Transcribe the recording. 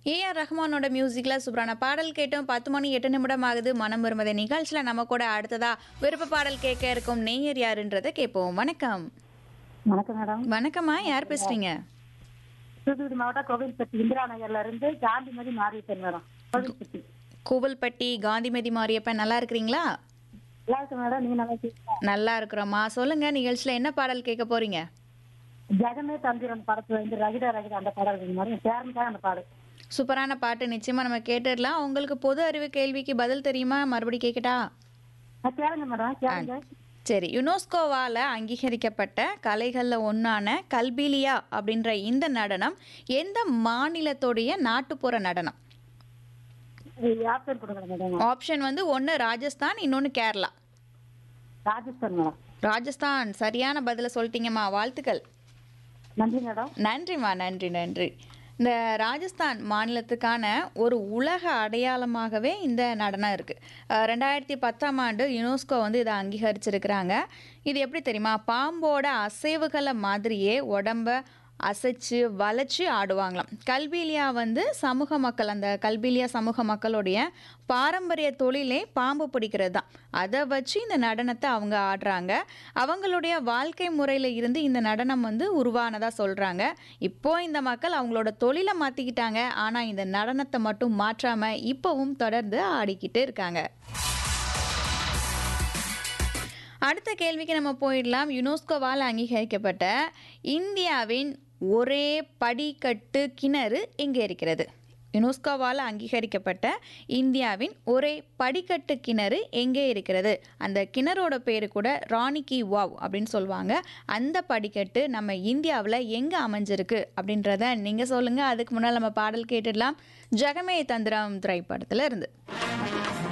AR ரஹ்மானோட மியூசிக்ல சூப்பரான பாடல் கேட்டோம் பத்து மணி எட்டு நிமிடம் ஆகுது மனம் வருமதை நிகழ்ச்சியில் நம்ம கூட அடுத்ததா விருப்ப பாடல் கேட்க இருக்கும் நேயர் யாருன்றதை கேட்போம் வணக்கம் வணக்கம் மேடம் வணக்கம்மா யார் பேசுறீங்க தூத்துக்குடி மாவட்டம் கோவில்பட்டி இந்திரா நகர்ல இருந்து காந்திமதி மாறிட்டேன் மேடம் கோவில்பட்டி கோவில்பட்டி காந்திமதி மாரியப்பன் நல்லா இருக்கிறீங்களா நல்லா இருக்கு மேடம் நீங்க நல்லா இருக்கீங்களா நல்லா இருக்கிறோம்மா சொல்லுங்க நிகழ்ச்சியில் என்ன பாடல் கேட்க போறீங்க ஜெகமே தந்திரன் படத்துல வந்து ரகிதா ரகிதா அந்த பாடல் இருக்கு மேடம் பேரனுக்காக அந்த பாடல் சூப்பரான பாட்டு நிச்சயமா நம்ம கேட்டுடலாம் உங்களுக்கு பொது அறிவு கேள்விக்கு பதில் தெரியுமா மறுபடியும் கேட்கட்டா ஆ, கேளுங்க மேடம் கேளுங்க சரி யுனெஸ்கோவால் அங்கீகரிக்கப்பட்ட கலைகளில் ஒன்றான கல்பிலியா அப்படின்ற இந்த நடனம் எந்த மாநிலத்துடைய நாட்டுப்புற நடனம் ஆப்ஷன் கொடுங்க மேடம் ஆப்ஷன் வந்து ஒன்று ராஜஸ்தான் இன்னொன்று கேரளா ராஜஸ்தான் மேடம் ராஜஸ்தான் சரியான பதிலை சொல்லிட்டீங்கம்மா வாழ்த்துக்கள் நன்றி மேடம் நன்றிம்மா நன்றி நன்றி இந்த ராஜஸ்தான் மாநிலத்துக்கான ஒரு உலக அடையாளமாகவே இந்த நடனம் இருக்குது ரெண்டாயிரத்தி பத்தாம் ஆண்டு யுனெஸ்கோ வந்து இதை அங்கீகரிச்சிருக்கிறாங்க இது எப்படி தெரியுமா பாம்போட அசைவுகளை மாதிரியே உடம்ப அசைச்சு வளைச்சு ஆடுவாங்களாம் கல்பீலியா வந்து சமூக மக்கள் அந்த கல்பீலியா சமூக மக்களுடைய பாரம்பரிய தொழிலே பாம்பு பிடிக்கிறது தான் அதை வச்சு இந்த நடனத்தை அவங்க ஆடுறாங்க அவங்களுடைய வாழ்க்கை முறையில் இருந்து இந்த நடனம் வந்து உருவானதாக சொல்கிறாங்க இப்போ இந்த மக்கள் அவங்களோட தொழிலை மாற்றிக்கிட்டாங்க ஆனால் இந்த நடனத்தை மட்டும் மாற்றாமல் இப்போவும் தொடர்ந்து ஆடிக்கிட்டு இருக்காங்க அடுத்த கேள்விக்கு நம்ம போயிடலாம் யுனெஸ்கோவால் அங்கீகரிக்கப்பட்ட இந்தியாவின் ஒரே படிக்கட்டு கிணறு எங்கே இருக்கிறது யுனெஸ்கோவால் அங்கீகரிக்கப்பட்ட இந்தியாவின் ஒரே படிக்கட்டு கிணறு எங்கே இருக்கிறது அந்த கிணறோட பேர் கூட ராணிக்கி வாவ் அப்படின்னு சொல்லுவாங்க அந்த படிக்கட்டு நம்ம இந்தியாவில் எங்கே அமைஞ்சிருக்கு அப்படின்றத நீங்கள் சொல்லுங்கள் அதுக்கு முன்னால் நம்ம பாடல் கேட்டுடலாம் ஜெகமே தந்திரம் திரைப்படத்தில் இருந்து